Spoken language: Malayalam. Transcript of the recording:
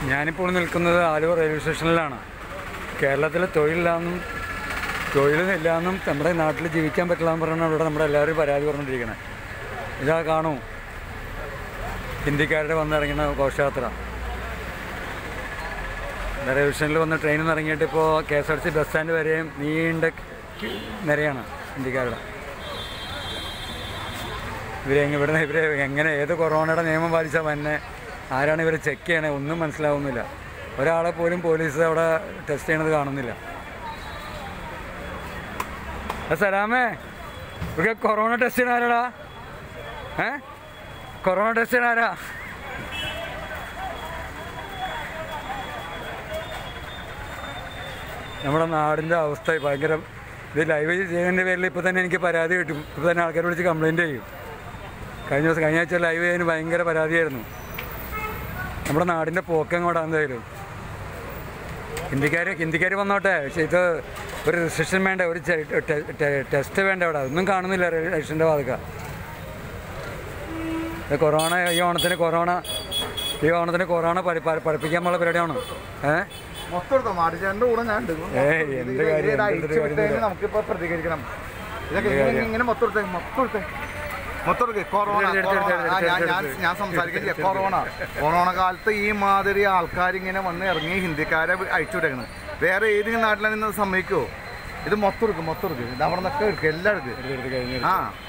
ഞാനിപ്പോൾ നിൽക്കുന്നത് ആലുവ റെയിൽവേ സ്റ്റേഷനിലാണ് കേരളത്തിൽ തൊഴിലില്ലാന്നും തൊഴിലില്ലാന്നും നമ്മുടെ നാട്ടിൽ ജീവിക്കാൻ പറ്റില്ല എന്ന് പറഞ്ഞാണ് ഇവിടെ നമ്മുടെ എല്ലാവരും പരാതി പറഞ്ഞുകൊണ്ടിരിക്കുന്നത് ഇതാ കാണൂ ഹിന്ദിക്കാരുടെ വന്നിറങ്ങുന്ന ഘോഷയാത്ര റെയിൽവേ സ്റ്റേഷനിൽ വന്ന് ട്രെയിനിൽ നിന്ന് ഇറങ്ങിയിട്ട് ഇപ്പോൾ K S R C bus stand വരെയും നീണ്ട ക- നിരയാണ് ഹിന്ദിക്കാരുടെ ഇവരെ ഇവിടെ ഇവരെ എങ്ങനെ ഏത് കൊറോണയുടെ നിയമം പാലിച്ചാൽ തന്നെ ആരാണ് ഇവരെ ചെക്ക് ചെയ്യണേ ഒന്നും മനസ്സിലാവുന്നില്ല ഒരാളെ പോലും പോലീസ് അവിടെ ടെസ്റ്റ് ചെയ്യണത് കാണുന്നില്ല ആ സലാമേ ഇവിടെ കൊറോണ ടെസ്റ്റ് ചെയ്യണ ആരാടാ ഏ കൊറോണ ടെസ്റ്റ് ചെയ്യണ ആരാ നമ്മുടെ നാടിൻ്റെ അവസ്ഥ ഭയങ്കര ഇത് ലൈവ് ചെയ്യുന്നതിൻ്റെ പേരിൽ ഇപ്പോൾ തന്നെ എനിക്ക് പരാതി കിട്ടും ഇപ്പോൾ തന്നെ ആൾക്കാർ വിളിച്ച് കംപ്ലയിൻ്റ് ചെയ്യും കഴിഞ്ഞ ദിവസം കഴിഞ്ഞ ആഴ്ച ലൈവ് ചെയ്യാൻ ഭയങ്കര പരാതിയായിരുന്നു നമ്മുടെ നാടിൻ്റെ പോക്ക് അങ്ങോട്ടാണ് എന്തായാലും ഹിന്ദിക്കാർ ഹിന്ദിക്കാർ വന്നോട്ടെ പക്ഷേ ഇത് ഒരു റെസ്ട്രിക്ഷൻ വേണ്ട ഒരു ടെസ്റ്റ് വേണ്ട അവിടെ ഒന്നും കാണുന്നില്ല റേഷൻ്റെ വാതക ഇത് കൊറോണ ഈ ഓണത്തിന് കൊറോണ ഈ ഓണത്തിന് കൊറോണ പഠി പഠി- പഠിപ്പിക്കാനുള്ള പരിപാടിയാണ് ഏഹ് മൊത്തം എടുത്തോ മാടിച്ചേട്ടൻ്റെ കൂടെ ഞാൻ ഉണ്ട് ഏയ്, എന്ത് ഇത് കാര്യം, ഇത് എന്ത് അയച്ചു കാര്യം വിട്ടതിന് ഇല്ല. നമുക്കിപ്പോ പ്രതികരിക്കണം ഇതൊക്കെ എന്ത് ഇങ്ങനെ ഇങ്ങനെ മൊത്തം എടുത്തേ മൊത്തം എടുത്തേ മൊത്തം എടുക്ക് കൊറോണ എടുത്ത് എടുത്ത് കൊറോണ. എടുത്ത് ആ, ഞാൻ എടുത്ത് ഞാൻ എടുത്ത് ഞാൻ സംസാരിക്കാൻ ചെയ്യാം കൊറോണ കൊറോണ കാലത്ത് ഈ മാതിരി ആൾക്കാർ ഇങ്ങനെ വന്ന് ഇറങ്ങി ഹിന്ദിക്കാരെ അയച്ചു വിട്ടേക്കണം വേറെ ഏതെങ്കിലും നാട്ടിലാണ് ഇന്ന് സമ്മതിക്കുമോ ഇത് മൊത്തം എടുക്കും മൊത്തം എടുക്കും ഇത് അവിടെ നിന്നൊക്കെ എടുക്കും എല്ലാം എടുക്കും എടുത്ത് കഴിഞ്ഞ് ആ